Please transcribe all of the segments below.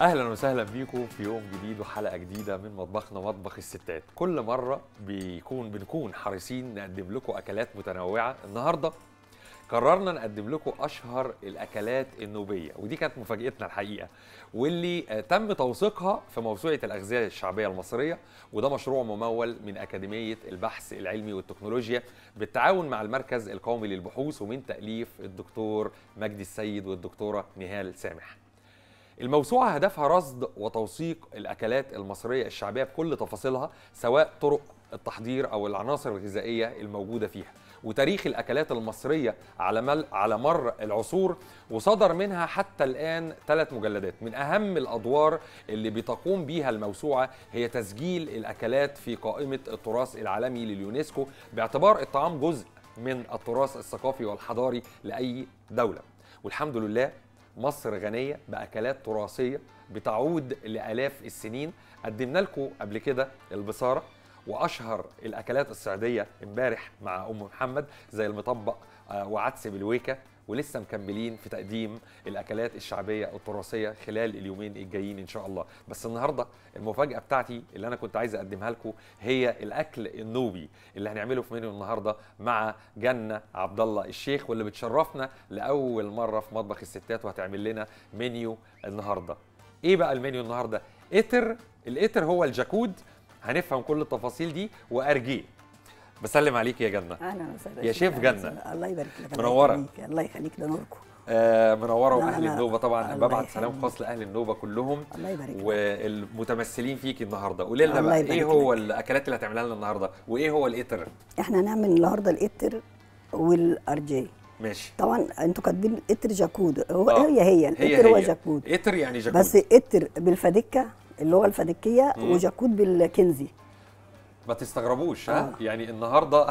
اهلا وسهلا بيكم في يوم جديد وحلقه جديده من مطبخنا مطبخ الستات كل مره بيكون بنكون حريصين نقدم لكم اكلات متنوعه النهارده قررنا نقدم لكم اشهر الاكلات النوبيه ودي كانت مفاجاتنا الحقيقه واللي آه، تم توثيقها في موسوعه الاغذيه الشعبيه المصريه وده مشروع ممول من اكاديميه البحث العلمي والتكنولوجيا بالتعاون مع المركز القومي للبحوث ومن تاليف الدكتور مجدي السيد والدكتوره نهال سامح الموسوعة هدفها رصد وتوثيق الأكلات المصرية الشعبية بكل تفاصيلها سواء طرق التحضير أو العناصر الغذائية الموجودة فيها وتاريخ الأكلات المصرية على مل على مر العصور وصدر منها حتى الآن ثلاث مجلدات من أهم الأدوار اللي بتقوم بيها الموسوعة هي تسجيل الأكلات في قائمة التراث العالمي لليونسكو باعتبار الطعام جزء من التراث الثقافي والحضاري لأي دولة والحمد لله مصر غنية بأكلات تراثية بتعود لآلاف السنين قدمنا لكم قبل كده البصارة وأشهر الأكلات الصعيدية امبارح مع أم محمد زي المطبق آه، وعدس بالويكة ولسه مكملين في تقديم الأكلات الشعبية التراثية خلال اليومين الجايين إن شاء الله بس النهاردة المفاجأة بتاعتي اللي أنا كنت عايز أقدمها لكم هي الأكل النوبي اللي هنعمله في منيو النهاردة مع جنة عبد الله الشيخ واللي بتشرفنا لأول مرة في مطبخ الستات وهتعمل لنا منيو النهاردة إيه بقى المنيو النهاردة؟ إتر الإتر هو الجاكود هنفهم كل التفاصيل دي وأرجيه بسلم عليك يا جنة اهلا وسهلا يا شيف أهلاً جنة. وسهلاً. الله يبارك لك منورة. الله يخليك الله يخليك ده نوركم آه منوره لا، واهل لا، النوبه طبعا الله ببعت سلام يخليك. خاص لاهل النوبه كلهم الله يبارك لك والمتمثلين فيكي النهارده قولي لنا الله بقى يبارك ايه هو لك. الاكلات اللي هتعملها لنا النهارده وايه هو الاتر احنا هنعمل النهارده الاتر والارجي ماشي طبعا انتوا كاتبين اتر جاكود هو آه. هي هي هي الاتر هو هي جاكود اتر يعني جاكود بس اتر بالفدكه اللي هو الفدكيه مم. وجاكود بالكنزي ما تستغربوش ها آه. يعني النهارده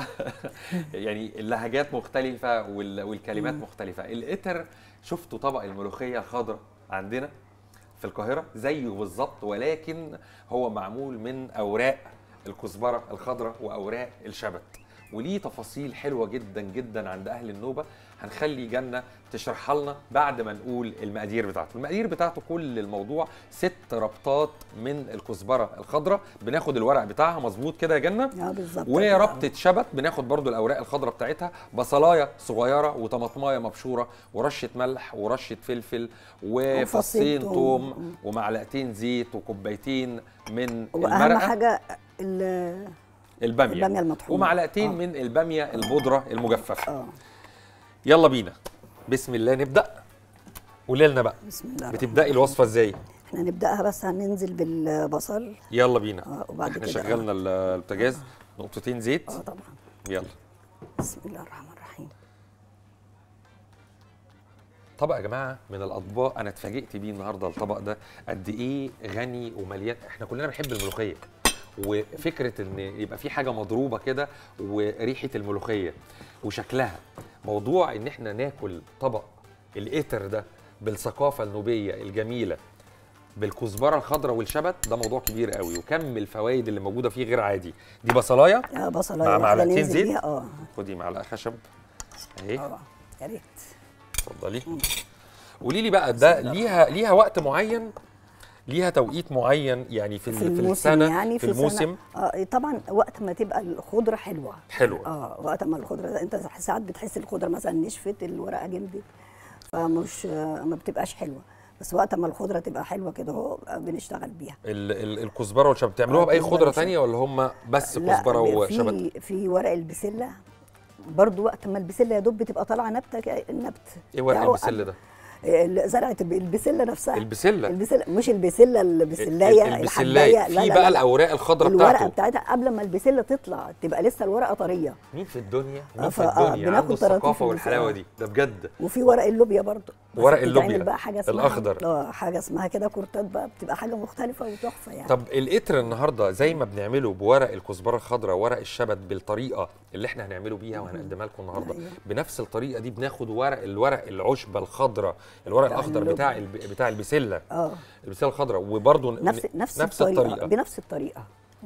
يعني اللهجات مختلفه وال- والكلمات مختلفه الاتر شفتوا طبق الملوخيه الخضراء عندنا في القاهره زيه بالظبط ولكن هو معمول من اوراق الكزبره الخضراء واوراق الشبت وليه تفاصيل حلوه جدا جدا عند اهل النوبه هنخلي جنه تشرحها لنا بعد ما نقول المقادير بتاعته المقادير بتاعته كل الموضوع ست ربطات من الكزبره الخضراء بناخد الورق بتاعها مظبوط كده يا جنه اه بالظبط وربطة شبت بناخد برضو الأوراق الخضراء بتاعتها بصلاية صغيرة وطماطماية مبشورة ورشة ملح ورشة فلفل وفصين وفصين توم توم. ومعلقتين زيت وكوبايتين من واهم المرقة حاجه ال- البامية الباميه المطحونه ومعلقتين آه. من البامية البودرة المجففة اه يلا بينا بسم الله نبدأ قولي لنا بقى بسم الله الرحمن بتبدأي الوصفة ازاي احنا نبداها بس هننزل بالبصل يلا بينا اه وبعد احنا كده شغلنا ال- البوتاجاز نقطتين زيت اه طبعا يلا بسم الله الرحمن الرحيم طبق يا جماعه من الاطباق انا اتفاجئت بيه النهارده الطبق ده قد ايه غني ومليان احنا كلنا بنحب الملوخيه وفكره ان يبقى في حاجه مضروبه كده وريحه الملوخيه وشكلها موضوع ان احنا ناكل طبق الاتر ده بالثقافه النوبيه الجميله بالكزبره الخضراء والشبت ده موضوع كبير قوي وكم الفوائد اللي موجوده فيه غير عادي دي بصلايه اه بصله مع واحدة معلقتين ننزل زيت؟ بيها اه خدي معلقه خشب اهي اه يا ريت اتفضلي قولي لي بقى ده ليها ليها وقت معين ليها توقيت معين يعني في, في في الموسم السنه يعني في, في الموسم سنة اه طبعا وقت ما تبقى الخضره حلوه حلوه اه وقت ما الخضره انت ساعات بتحس الخضره مثلا نشفت الورقه جمدت فمش آه ما بتبقاش حلوه بس وقت ما الخضره تبقى حلوه كده اهو آه، بنشتغل بيها ال ال الكزبره والشبت بتعملوها آه، باي كزبرة خضره وشبت. تانية ولا هم بس لا، كزبره وشبت في في ورق البسله برضو وقت ما البسله يا دوب بتبقى طالعه نبته ك- نبت ايه ورق يعني البسله ده ال- زرعه الب- البسله نفسها البسله البسله مش البسله البسلايه البسلايه الحبايه في بقى الاوراق الخضراء الورقه بتاعته بتاعتها قبل ما البسله تطلع تبقى لسه الورقه طريه مين في الدنيا آه، مين في فا- آه، الدنيا بناخد عنده طراطيف الثقافه والحلاوه البسلة. دي ده بجد وفي ورق اللوبيا برضو بس ورق بتتعمل اللوبيا بقى حاجه اسمها الأخضر. اه حاجه اسمها كده كورتات بقى بتبقى حاجه مختلفه وتحفه يعني طب القطر النهارده زي ما بنعمله بورق الكزبره الخضراء ورق الشبت بالطريقه اللي احنا هنعمله بيها وهنقدمها لكم النهارده أيوة. بنفس الطريقه دي بناخد ورق الورق العشبه الخضراء الورق بتاع الاخضر اللوبيا. بتاع الب... بتاع البسله اه البسله الخضراء وبرده نفس نفس, نفس الطريقه, الطريقه بنفس الطريقه مم.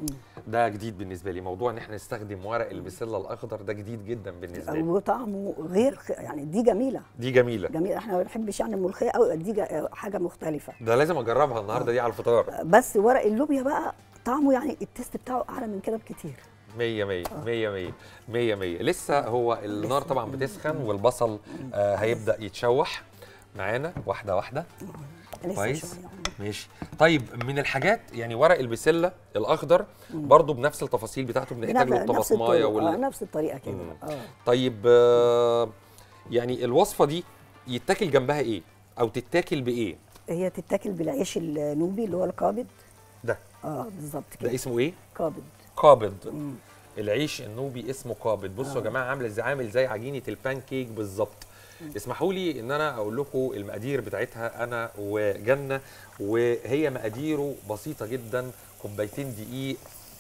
ده جديد بالنسبه لي موضوع ان احنا نستخدم ورق البسله الاخضر ده جديد جدا بالنسبه لي وطعمه غير خ- يعني دي جميله دي جميله جميله احنا ما بنحبش يعني الملوخيه قوي دي جا- حاجه مختلفه ده لازم اجربها النهارده دي على الفطار بس ورق اللوبيا بقى طعمه يعني التيست بتاعه اعلى من كده بكتير 100 100 100 100 100 100 لسه هو النار لسه. طبعا بتسخن والبصل آه هيبدا يتشوح معانا واحده واحده لسه كويس شوية. ماشي طيب من الحاجات يعني ورق البسله الاخضر برضو بنفس التفاصيل بتاعته بنحتاج له بنفس الطماطمايه الطريقة، آه، وال... نفس الطريقه كده مم. اه طيب آه يعني الوصفه دي يتاكل جنبها ايه او تتاكل بايه هي تتاكل بالعيش النوبي اللي هو القابض ده اه بالظبط ده كده اسمه ايه قابض قابض مم. العيش النوبي اسمه قابض بصوا يا جماعه عامله زي عامل زي عجينه البان كيك بالظبط اسمحوا لي ان انا اقول لكم المقادير بتاعتها انا وجنه وهي مقاديره بسيطه جدا كوبايتين دقيق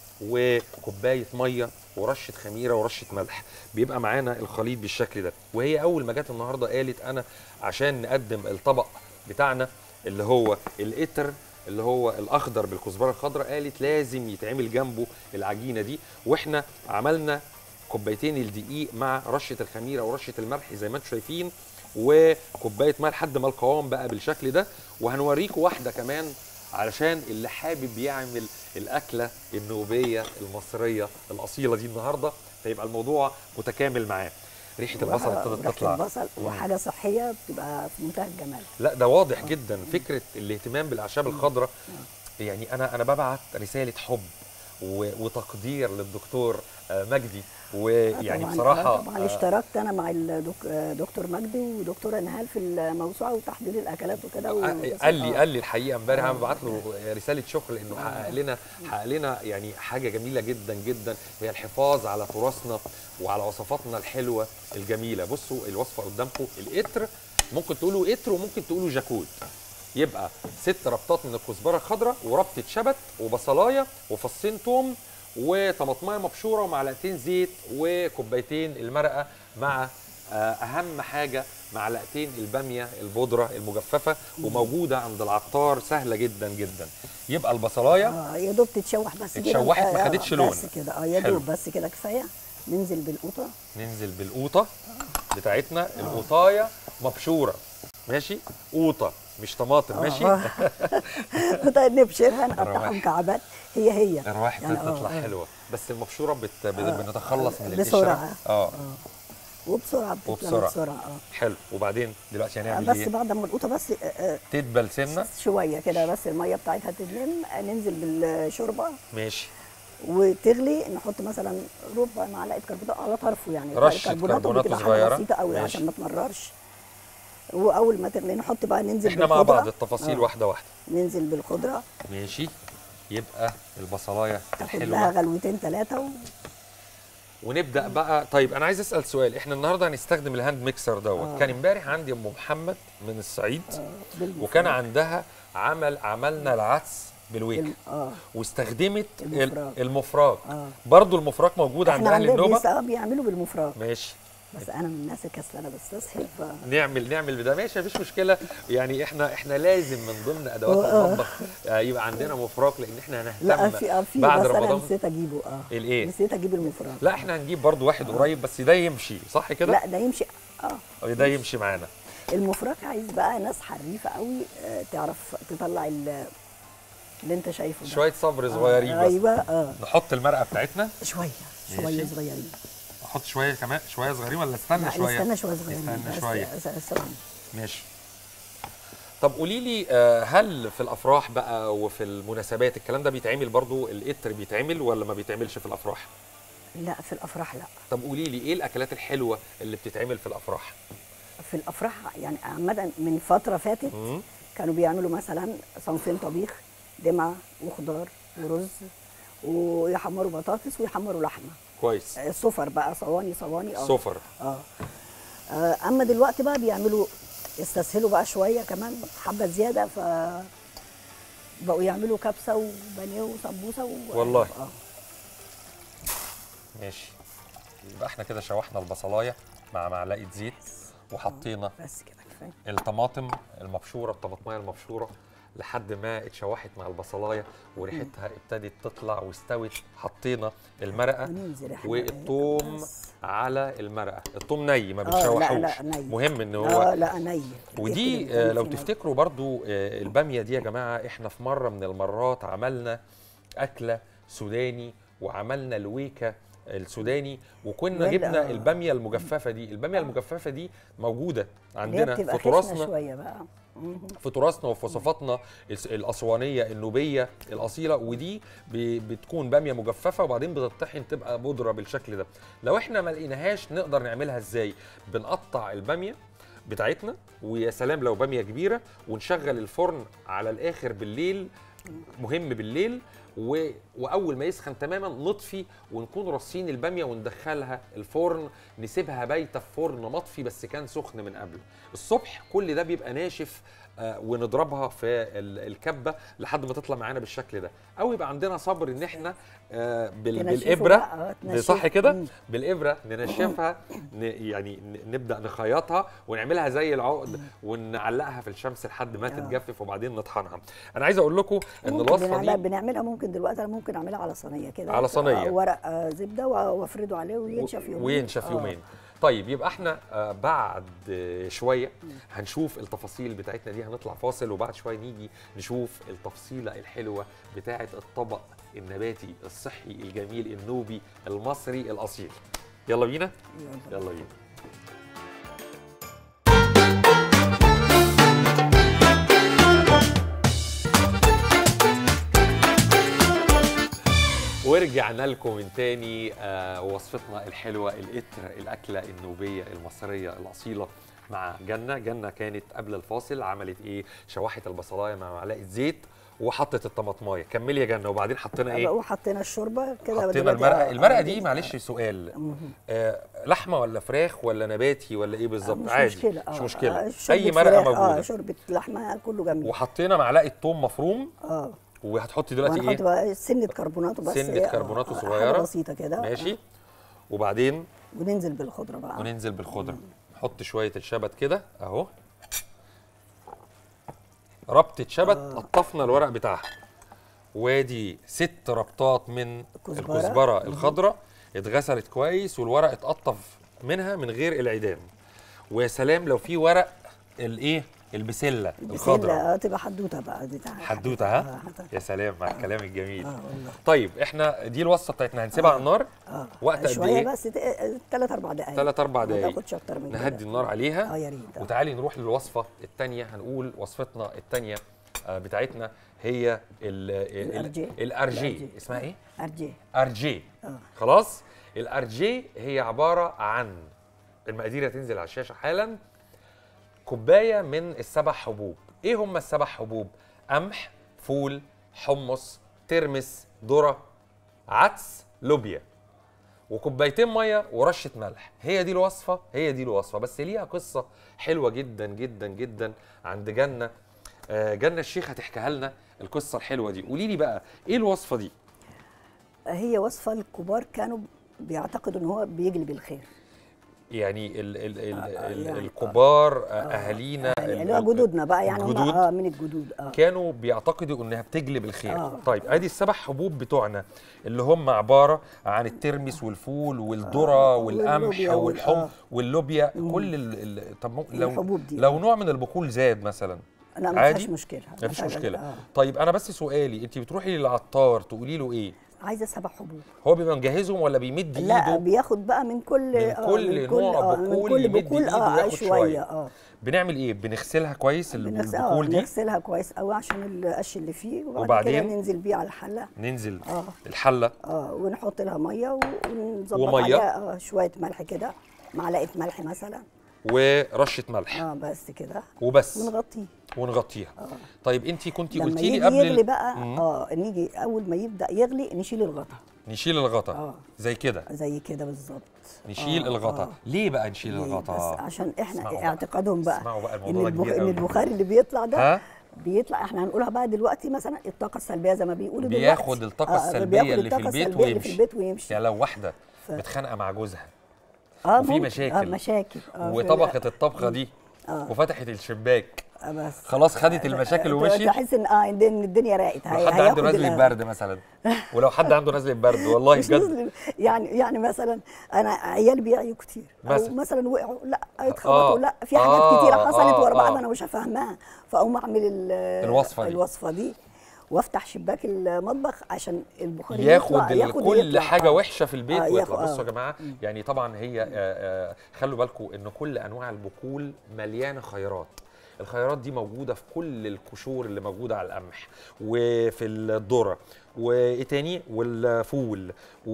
وكوبايه ميه ورشه خميره ورشه ملح بيبقى معانا الخليط بالشكل ده وهي اول ما جت النهارده قالت انا عشان نقدم الطبق بتاعنا اللي هو القطر اللي هو الاخضر بالكزبره الخضراء قالت لازم يتعمل جنبه العجينه دي واحنا عملنا كوبايتين الدقيق مع رشه الخميره ورشه الملح زي ما انتم شايفين وكوبايه ماء لحد ما القوام بقى بالشكل ده وهنوريكم واحده كمان علشان اللي حابب يعمل الاكله النوبيه المصريه الاصيله دي النهارده فيبقى الموضوع متكامل معاه ريحه البصل ابتدت ريحة تطلع البصل مم. وحاجه صحيه بتبقى في منتهى الجمال لا ده واضح جدا فكره الاهتمام بالاعشاب الخضراء يعني انا انا ببعت رساله حب و- وتقدير للدكتور آه، مجدي ويعني طبعاً- بصراحه طبعا آه، اشتركت انا مع الدكتور مجدي ودكتوره نهال في الموسوعه وتحضير الاكلات وكده و- قال لي آه. قال لي الحقيقه امبارح انا آه. ببعت له رساله شكر لانه حقق لنا حقق لنا يعني حاجه جميله جدا جدا هي الحفاظ على تراثنا وعلى وصفاتنا الحلوه الجميله بصوا الوصفه قدامكم القطر ممكن تقولوا قطر وممكن تقولوا جاكوت يبقى ست ربطات من الكزبره الخضراء وربطه شبت وبصلايه وفصين توم وطماطمايه مبشوره ومعلقتين زيت وكوبايتين المرقه مع آه، اهم حاجه معلقتين الباميه البودره المجففه وموجوده عند العطار سهله جدا جدا يبقى البصلايه اه يا دوب تتشوح بس كده اتشوحت، ما آه، خدتش آه، لون. بس كده اه يا حلو. دوب بس كده كفايه ننزل بالقوطه ننزل بالقوطه بتاعتنا القوطايه مبشوره ماشي قوطه مش طماطم ماشي قوطه نبشرها نقطعها الروايح. مكعبات هي هي الروايح يعني ابتدت تطلع آه، آه. حلوه بس المبشوره بت... بت... آه. بنتخلص من القشره بسرعة. اه وبسرعه بتتلم وبسرعة. بسرعه اه حلو وبعدين دلوقتي آه، هنعمل بس ايه بعد ما القوطه بس آه، آه، تدبل سنه شويه كده بس الميه بتاعتها تتلم آه، ننزل بالشوربه ماشي وتغلي نحط مثلا ربع معلقه كربونات على طرفه يعني رشة كربوناته كربونات بتبقى حاجة صغيرة. بسيطه قوي ماشي. عشان ما تمررش واول ما تغلي نحط بقى ننزل احنا مع بالخضرة. بعض التفاصيل آه. واحده واحده ننزل بالخضره ماشي يبقى البصلايه تاخد لها الحلوه غلوتين ثلاثه و... ونبدا بقى طيب انا عايز اسال سؤال احنا النهارده هنستخدم الهاند ميكسر دوت آه. كان امبارح عندي ام محمد من الصعيد آه، بالمفرد. وكان عندها عمل عملنا العدس بالويك بال- اه واستخدمت ال- المفراك. المفراك اه برضو المفراك موجود عند احنا اهل عندنا النوبه بيس- آه، بيعملوا بالمفرك ماشي بس انا من الناس الكسلانه بستسهل ف نعمل نعمل بده ماشي مفيش مشكله يعني احنا احنا لازم من ضمن ادوات آه. المطبخ آه، يبقى عندنا مفراك لان احنا لا هنهتم في آه، في بعد بس انا رمضان نسيت اجيبه اه الايه نسيت اجيب المفرك لا احنا هنجيب برضو واحد قريب بس ده يمشي صح كده لا ده يمشي اه ده يمشي معانا المفرك عايز بقى ناس حريفه قوي آه، تعرف تطلع ال- اللي انت شايفه ده شويه صبر آه، صغيرين بس ايوه اه نحط المرقه بتاعتنا شويه ماشي. شويه صغيرين احط شويه كمان شويه صغيرين ولا استنى لا، شويه نستنى شويه صغيرين نستنى بس- شويه بس- ثواني. ماشي طب قولي لي آه، هل في الافراح بقى وفي المناسبات الكلام ده بيتعمل برضو القطر بيتعمل ولا ما بيتعملش في الافراح لا في الافراح لا طب قولي لي ايه الاكلات الحلوه اللي بتتعمل في الافراح في الافراح يعني عامه من فتره فاتت مم. كانوا بيعملوا مثلا صنفين طبيخ دمعه وخضار ورز ويحمروا بطاطس ويحمروا لحمه كويس آه، صفر بقى صواني صواني اه سفر اه آه، اما دلوقتي بقى بيعملوا يستسهلوا بقى شويه كمان حبه زياده ف بقوا يعملوا كبسه وبانيه وسمبوسه و... والله. اه ماشي يبقى احنا كده شوحنا البصلايه مع معلقه زيت وحطينا بس كده كفايه الطماطم المبشوره الطماطمايه المبشوره لحد ما اتشوحت مع البصلايه وريحتها ابتدت تطلع واستوت حطينا المرقه وننزل احنا والثوم بس. على المرقه الثوم ني ما آه، لا، بتشوحوش لا، ني. مهم ان اه هو لا ني ودي يكون آه، لو في ني. تفتكروا برضو آه، الباميه دي يا جماعه احنا في مره من المرات عملنا اكله سوداني وعملنا الويكا السوداني وكنا ولا- جبنا الباميه المجففه دي الباميه آه. المجففه دي موجوده اللي هي عندنا بتبقى في خشنه تراثنا شويه بقى مهم. في تراثنا وفي وصفاتنا الس- الاسوانيه النوبيه الاصيله ودي ب- بتكون باميه مجففه وبعدين بتطحن تبقى بودره بالشكل ده لو احنا ما لقيناهاش نقدر نعملها ازاي بنقطع الباميه بتاعتنا ويا سلام لو باميه كبيره ونشغل الفرن على الاخر بالليل مهم بالليل و... واول ما يسخن تماما نطفي ونكون رصين الباميه وندخلها الفرن نسيبها بايته في فرن مطفي بس كان سخن من قبل الصبح كل ده بيبقى ناشف آه، ونضربها في ال- الكبه لحد ما تطلع معانا بالشكل ده او يبقى عندنا صبر ان احنا آه، بال... تنشفه بالابره بقى، آه، تنشفه. صح كده مم. بالابره ننشفها ن... يعني ن- نبدا نخيطها ونعملها زي العقد ونعلقها في الشمس لحد ما آه. تتجفف وبعدين نطحنها انا عايز اقول لكم ان ممكن الوصفه بنعملها, دي بنعملها ممكن دلوقتي انا ممكن اعملها على صينيه كده على صينية. آه، ورق آه، زبده وافرده عليه وينشف يومين وينشف آه. يومين طيب يبقى احنا آه، بعد آه، شويه هنشوف التفاصيل بتاعتنا دي هنطلع فاصل وبعد شويه نيجي نشوف التفصيله الحلوه بتاعه الطبق النباتي الصحي الجميل النوبي المصري الاصيل يلا بينا يلا. يلا بينا ورجعنا لكم من تاني آه وصفتنا الحلوه القطر الاكله النوبيه المصريه الاصيله مع جنه جنه كانت قبل الفاصل عملت ايه شوحت البصلايه مع معلقه زيت وحطت الطماطمايه كملي يا جنه وبعدين حطينا ايه وحطينا الشوربه كده حطينا دلوقتي، المرقه آه، المرقه آه، دي آه، معلش سؤال مهم. آه لحمه ولا فراخ ولا نباتي ولا ايه بالظبط مش عادي مشكله مش آه، مشكله آه، شوربة اي مرقه فراخ، اه موجوده شوربه لحمه كله جميل وحطينا معلقه توم مفروم اه وهتحطي دلوقتي وهنحط ايه بقى سنه كربونات بس سنة إيه، آه، كربونات آه، صغيرة. حاجه بسيطه كده ماشي وبعدين وننزل بالخضره بقى وننزل بالخضره نحط شويه الشبت كده اهو ربطه شبت آه. قطفنا الورق بتاعها وادي ست ربطات من كزبرة. الكزبره مهم. الخضراء اتغسلت كويس والورق اتقطف منها من غير العيدان ويا سلام لو في ورق الايه البسله الخضراء البسله آه، تبقى حدوته بقى دي تعالى. حدوته آه، ها حدوتة. يا سلام مع الكلام الجميل اه والله طيب احنا دي الوصفه بتاعتنا هنسيبها على النار اه وقت قد شويه ايه؟ بس ثلاث اربع دقائق ثلاث اربع ما دقايق تاخدش اكتر من كده نهدي النار عليها اه يا ريت آه. وتعالي نروح للوصفه الثانيه هنقول وصفتنا الثانيه بتاعتنا هي ال- ال- الأرجي. الارجي الأرجي. اسمها ايه ارجي ارجي اه خلاص الارجي هي عباره عن المقادير هتنزل على الشاشه حالا كوبايه من السبع حبوب ايه هم السبع حبوب قمح فول حمص ترمس ذره عدس لوبيا وكوبايتين ميه ورشه ملح هي دي الوصفه هي دي الوصفه بس ليها قصه حلوه جدا جدا جدا عند جنه آه، جنه الشيخ هتحكيها لنا القصه الحلوه دي قولي لي بقى ايه الوصفه دي هي وصفه الكبار كانوا بيعتقدوا ان هو بيجلب الخير يعني ال ال ال آه، ال يعني- الكبار آه، اهالينا يعني ال- اللي هو ال- جدودنا بقى يعني هم الجدود اه من الجدود اه كانوا بيعتقدوا انها بتجلب الخير آه. طيب ادي السبع حبوب بتوعنا اللي هم عباره عن الترمس والفول والذره آه، والقمح واللوبيا وال- والحم آه. واللوبيا كل ال ال طب ممكن لو الحبوب دي. لو نوع من البقول زاد مثلا لا ما عادي؟ فيهاش مشكله مفيش فيهاش- مشكله آه. طيب انا بس سؤالي انت بتروحي للعطار تقولي له ايه عايزه سبع حبوب هو بيبقى مجهزهم ولا بيمد لا ايده بياخد بقى من كل من آه كل نوع آه بقول من كل يمد بقول إيده اه وياخد شويه شوية. اه بنعمل ايه بنغسلها كويس ال- بنغس- آه، البقول دي نغسلها كويس قوي عشان القش اللي فيه وبعد وبعدين؟ كده ننزل بيه على الحله ننزل اه الحله اه ونحط لها ميه و- ونظبط ومية؟ عليها آه شويه ملح كده معلقه ملح مثلا ورشه ملح اه بس كده وبس ونغطيه ونغطيها اه طيب انت كنت لما قلتي يجي لي قبل يغلي ال- بقى مم. اه نيجي اول ما يبدا يغلي نشيل الغطا نشيل الغطا آه. زي كده زي كده بالظبط نشيل آه، الغطا آه. ليه بقى نشيل ليه؟ الغطا بس عشان احنا اسمعوا بقى. اعتقادهم بقى اسمعوا بقى ان, الموضوع ده البخ... كبير ان قوي. البخار اللي بيطلع ده ها بيطلع احنا هنقولها بقى دلوقتي مثلا الطاقه السلبيه زي ما بيقولوا دلوقتي بياخد الطاقة السلبية بياخد اللي في الطاقة البيت السلبية اللي في ويمشي. البيت ويمشي يعني لو واحده ف- متخانقه مع جوزها اه وفي ممكن. مشاكل. اه مشاكل آه في- وطبخت الطبخه دي آه. وفتحت الشباك آه، بس خلاص خدت المشاكل ومشيت تحس ان اه ان الدنيا راقت لو هي- حد عنده هياخد نزله ال- برد مثلا ولو حد عنده نزله برد والله مش بجد نزل يعني يعني مثلا انا عيالي بيعيوا كتير او مثلا. مثلا وقعوا لا آه، اتخبطوا لا في حاجات آه، كتيره حصلت آه، ورا بعض آه. انا مش هفهمها فاقوم اعمل ال- الوصفة دي. الوصفه دي وافتح شباك المطبخ عشان البخار ياخد يطلع ال- ياخد كل يطلع. حاجه آه. وحشه في البيت آه، ويطلع ياخد- بصوا يا آه. جماعه يعني طبعا هي آه، آه، خلوا بالكم ان كل انواع البقول مليانه خيرات الخيارات دي موجوده في كل القشور اللي موجوده على القمح وفي الذره وايه تاني والفول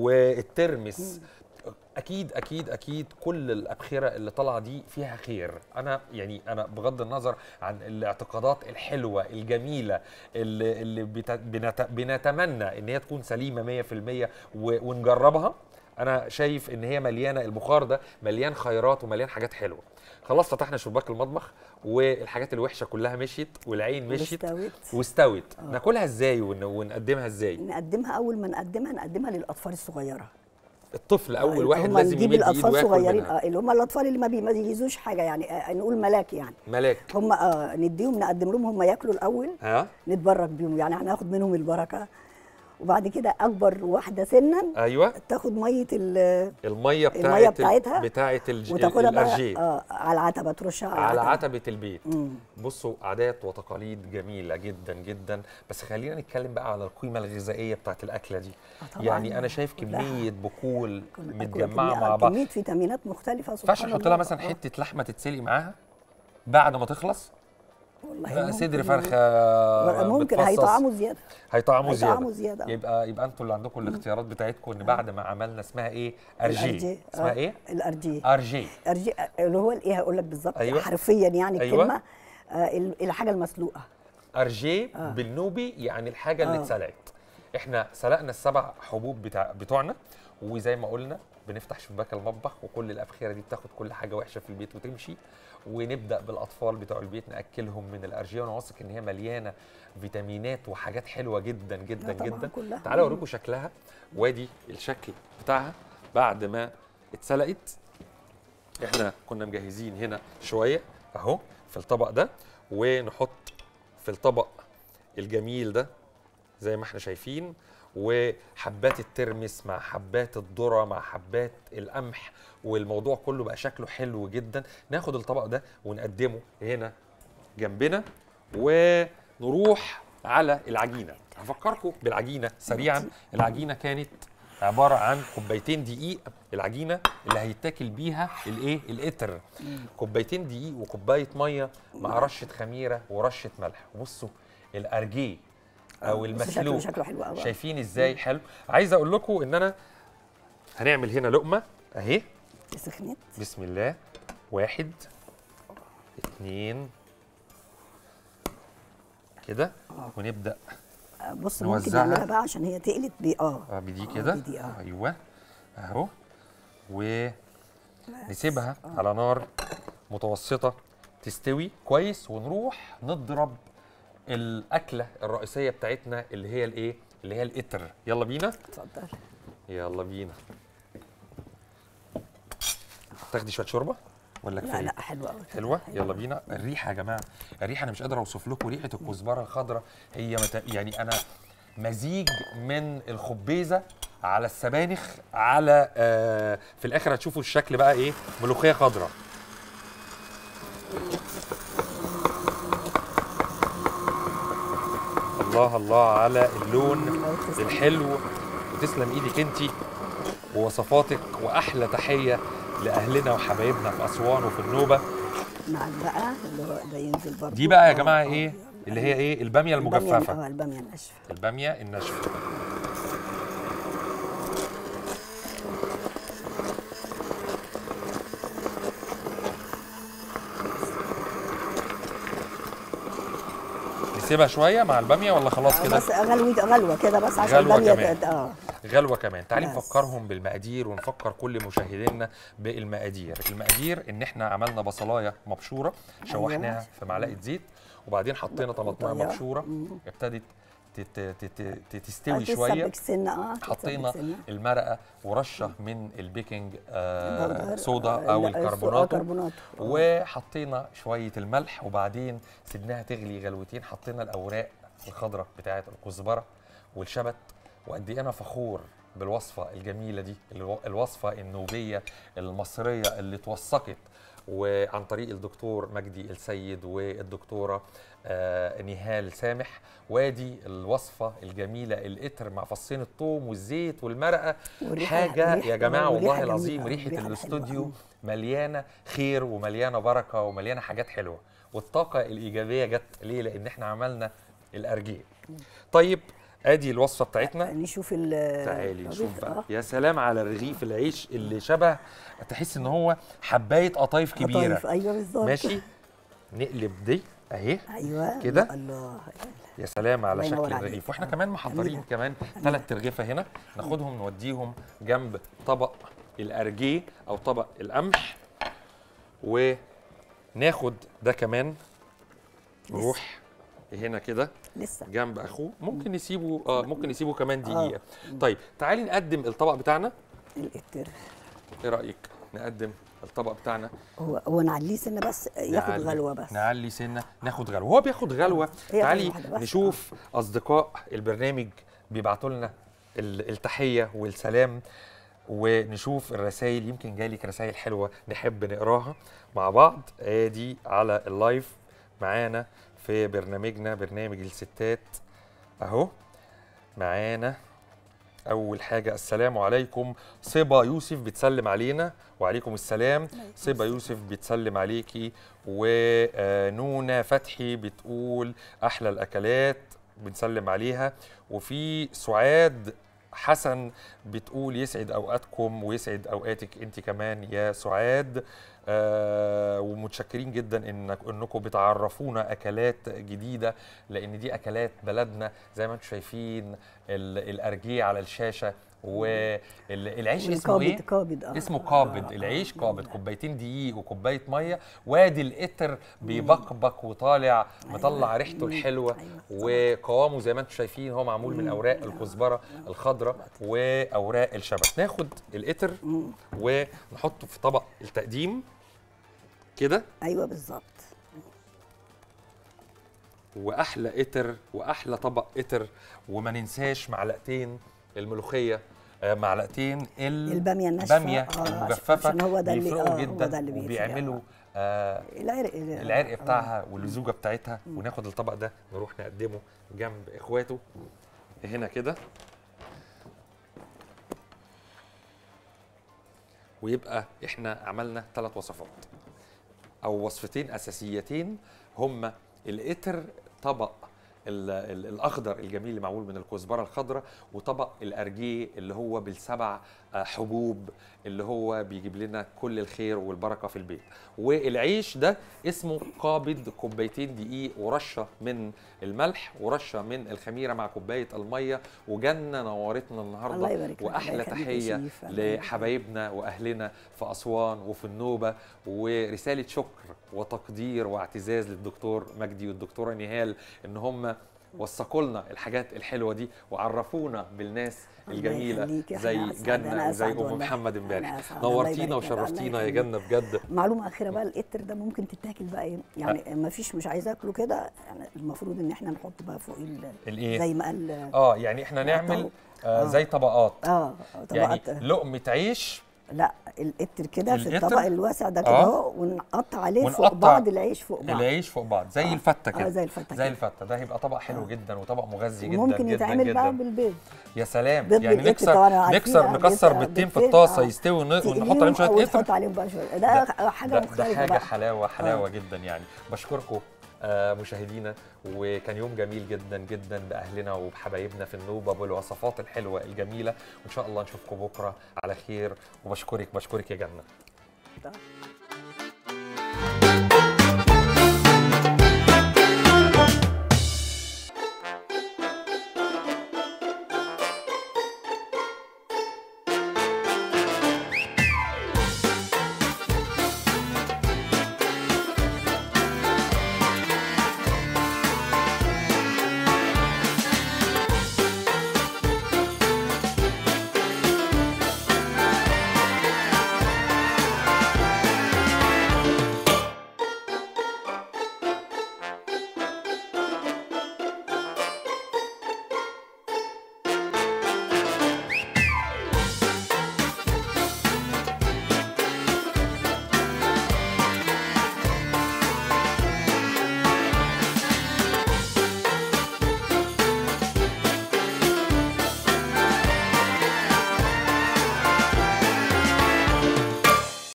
والترمس اكيد اكيد اكيد كل الابخره اللي طالعه دي فيها خير انا يعني انا بغض النظر عن الاعتقادات الحلوه الجميله اللي, اللي بت- بنت- بنتمنى ان هي تكون سليمه 100% و- ونجربها انا شايف ان هي مليانه البخار ده مليان خيرات ومليان حاجات حلوه خلاص فتحنا شباك المطبخ والحاجات الوحشه كلها مشيت والعين مشيت واستوت. واستوت ناكلها ازاي ون- ونقدمها ازاي نقدمها اول ما نقدمها نقدمها للاطفال الصغيره الطفل اول واحد هم لازم نجيب يمد ايده الاطفال وياكل صغيرين منها اه اللي هم الاطفال اللي ما بيميزوش حاجه يعني آه نقول ملاك يعني ملاك هم اه نديهم نقدم لهم هم ياكلوا الاول ها نتبرك بيهم يعني هناخد منهم البركه وبعد كده اكبر واحده سنا ايوه تاخد ميه ال- الميه بتاعت المية بتاعتها بتاعت الج... وتاخدها بقى الارجيه اه على العتبه ترشها على, على العتبة. عتبة البيت مم. بصوا عادات وتقاليد جميلة جدا جدا بس خلينا نتكلم بقى على القيمة الغذائية بتاعت الأكلة دي آه طبعاً. يعني أنا شايف كلها. كمية بقول كل- متجمعة كمية- مع بعض كميه فيتامينات مختلفه ما سبحان ينفعش نحط الله. لها مثلا آه. حتة لحمة تتسلق معاها بعد ما تخلص والله لا، ممكن. صدر فرخة ممكن متفصص. هيطعموا زياده هيطعموا هيطعموا زيادة زيادة. يبقى يبقى انتوا اللي عندكم الاختيارات بتاعتكم ان بعد ما عملنا اسمها ايه ارجي الأرجي. اسمها آه، ايه الارجيه ارجي ارجي اللي هو الايه هقول لك بالظبط أيوة. حرفيا يعني أيوة. الكلمه آه ال- الحاجه المسلوقه ارجيه آه. بالنوبي يعني الحاجه اللي آه. اتسلقت احنا سلقنا السبع حبوب بتاع بتوعنا وزي ما قلنا بنفتح شباك المطبخ وكل الابخره دي بتاخد كل حاجه وحشه في البيت وتمشي ونبدا بالاطفال بتوع البيت ناكلهم من الارجيه وانا واثق ان هي مليانه فيتامينات وحاجات حلوه جدا جدا لا طبعاً جدا كلها. تعالوا اوريكم شكلها وادي الشكل بتاعها بعد ما اتسلقت احنا كنا مجهزين هنا شويه اهو في الطبق ده ونحط في الطبق الجميل ده زي ما احنا شايفين وحبات الترمس مع حبات الذره مع حبات القمح والموضوع كله بقى شكله حلو جدا ناخد الطبق ده ونقدمه هنا جنبنا ونروح على العجينه هفكركم بالعجينه سريعا العجينه كانت عباره عن كوبايتين دقيق العجينه اللي هيتاكل بيها الايه القطر كوبايتين دقيق وكوبايه ميه مع رشه خميره ورشه ملح بصوا الارجيه او بس شكله- المسلوق شكله حلو قوي. شايفين ازاي حلو عايز اقول لكم ان انا هنعمل هنا لقمه اهي سخنت بسم الله واحد اتنين كده ونبدا آه، بص ممكن نوزعها. نعملها بقى عشان هي تقلت بي اه آه، بدي آه، كده بدي اه ايوه اهو ونسيبها على نار متوسطه تستوي كويس ونروح نضرب الاكله الرئيسيه بتاعتنا اللي هي الايه اللي هي القطر يلا بينا اتفضل يلا بينا تاخدي شويه شوربه ولا لا كفايه لا حلوه قوي حلوه يلا بينا الريحه يا جماعه الريحه انا مش قادر اوصف لكم ريحه الكزبره الخضراء هي مت... يعني انا مزيج من الخبيزه على السبانخ على آه في الاخر هتشوفوا الشكل بقى ايه ملوخيه خضراء الله الله على اللون الحلو وتسلم ايدك انتي ووصفاتك واحلى تحيه لاهلنا وحبايبنا في اسوان وفي النوبه مع بقى اللي هو ده ينزل برضه دي بقى يا آه، جماعه آه، ايه يلا. اللي هي ايه الباميه البامية- المجففه اه الباميه الناشفه الباميه الناشفه نسيبها شويه مع الباميه ولا خلاص آه، كده بس غلوه غلوه كده بس عشان غلوة الباميه كمان. تقد- اه غلوه كمان تعالي بس. نفكرهم بالمقادير ونفكر كل مشاهدينا بالمقادير المقادير ان احنا عملنا بصلايه مبشوره شوحناها في معلقه زيت وبعدين حطينا طماطمايه طيب. مبشوره ابتدت تت- تت- تت- تستوي شويه تتسبك سنه اه تتسبك حطينا سنة. المرقه ورشه من البيكنج آه بودر، صودا آه، او لا، الكربوناتو كربوناتو آه. وحطينا شويه الملح وبعدين سيبناها تغلي غلوتين حطينا الاوراق الخضراء بتاعه الكزبره والشبت وقد ايه انا فخور بالوصفه الجميله دي الو- الوصفه النوبيه المصريه اللي اتوثقت وعن طريق الدكتور مجدي السيد والدكتوره آه نهال سامح وادي الوصفه الجميله القطر مع فصين الثوم والزيت والمرقه والريحة- حاجه والريحة- يا جماعه والريحة والله جميلة العظيم أوي، ريحه الريحة الاستوديو حلوة مليانه خير ومليانه بركه ومليانه حاجات حلوه والطاقه الايجابيه جت ليه لان احنا عملنا الارجيل طيب ادي الوصفه بتاعتنا نشوف ال تعالي نشوف الرغيف، بقى آه. يا سلام على رغيف العيش اللي شبه تحس ان هو حبايه قطايف كبيره قطايف، ايوه بالظبط ماشي نقلب دي اهي ايوه كده؟ الله يا سلام على الله ينور شكل عليك. الرغيف واحنا آه. كمان محضرين جميلة. كمان ثلاث ترغيفه هنا ناخدهم نوديهم جنب طبق الارجيه او طبق القمح وناخد ده كمان نروح هنا كده لسه جنب اخوه ممكن نسيبه اه ممكن نسيبه كمان آه. دقيقه طيب تعالي نقدم الطبق بتاعنا القطر ايه رايك نقدم الطبق بتاعنا هو هو نعليه سنه بس ياخد نعلي- غلوه بس نعلي سنه ناخد غلوه هو بياخد غلوه هي تعالي غلوة واحدة بس. نشوف اصدقاء البرنامج بيبعتوا لنا ال- التحيه والسلام ونشوف الرسائل يمكن جالك رسائل حلوه نحب نقراها مع بعض ادي على اللايف معانا في برنامجنا برنامج الستات اهو معانا اول حاجه السلام عليكم صبا يوسف بتسلم علينا وعليكم السلام صبا يوسف بتسلم عليكي ونونا فتحي بتقول احلى الاكلات بنسلم عليها وفي سعاد حسن بتقول يسعد اوقاتكم ويسعد اوقاتك انت كمان يا سعاد آه ومتشكرين جدا انك انكم بتعرفونا اكلات جديده لان دي اكلات بلدنا زي ما انتم شايفين ال- الارجيه على الشاشه والعيش اسمه والقابض ايه؟ قابض اه اسمه آه، قابض آه، العيش آه. قابض كوبايتين دقيق وكوبايه ميه وادي القطر بيبقبق وطالع مطلع ريحته مم. الحلوه أيوة. وقوامه زي ما انتم شايفين هو معمول من مم. اوراق الكزبره الخضراء واوراق الشبت ناخد القطر مم. ونحطه في طبق التقديم كده ايوه بالظبط واحلى قطر واحلى طبق قطر وما ننساش معلقتين الملوخيه آه، معلقتين ال- البامية الناشفة، بامية آه، المجففه عشان هو ده اللي- بيفرقوا آه، هو جدا ده اللي بيفرق، وبيعملوا آه. آه العرق العرق بتاعها واللزوجه بتاعتها وناخد الطبق ده نروح نقدمه جنب اخواته هنا كده ويبقى احنا عملنا ثلاث وصفات او وصفتين اساسيتين هما القطر طبق ال ال الاخضر الجميل اللي معمول من الكزبره الخضراء وطبق الارجيه اللي هو بالسبع آه، حبوب اللي هو بيجيب لنا كل الخير والبركه في البيت والعيش ده اسمه قابض كوبايتين دقيق ورشه من الملح ورشه من الخميره مع كوبايه الميه وجنه نورتنا الله النهارده يبارك لك، الله واحلى يخليك يا تحيه شريف، الله يبارك لك. لحبايبنا واهلنا في اسوان وفي النوبه ورساله شكر وتقدير واعتزاز للدكتور مجدي والدكتوره نهال ان هم وثقوا لنا الحاجات الحلوه دي وعرفونا بالناس الله الجميله يخليك يا زي أخي، أنا أسعد، جنه أنا وزي أسعد ام والله. محمد أنا امبارح أسعد، الله نورتينا يبارك لك، الله وشرفتينا يا يخليك. جنه بجد معلومه اخيره بقى القطر ده ممكن تتاكل بقى ايه يعني ما فيش مش عايزه اكله كده يعني المفروض ان احنا نحط بقى فوق ال- الايه زي ما قال اه يعني احنا نعمل آه زي طبقات اه يعني طبقات لقمه عيش لا القطر كده في القطر؟ الطبق الواسع ده كده آه. اهو ونقطع عليه فوق ونقطع بعض العيش فوق بعض العيش فوق بعض زي آه. الفته آه، كده زي الفتة زي كده. الفته ده هيبقى طبق حلو جدا وطبق مغذي جدا وممكن جدا يتعمل جدا بقى بالبيض يا سلام بيض يعني بالقطر نكسر طبعاً عارفين، نكسر آه، نكسر بيض- بيضتين في بيضتين، الطاسه آه. يستوي ون- ونحط تقليهم عليهم شويه وتحط قطر عليهم بقى شويه ده, حاجه ده, ده مختلفه حاجه بقى حلاوه حلاوه آه. جدا يعني بشكركم آه مشاهدينا وكان يوم جميل جدا جدا باهلنا وبحبايبنا في النوبه بالوصفات الحلوه الجميله وان شاء الله نشوفكم بكره على خير وبشكرك بشكرك يا جنه ده.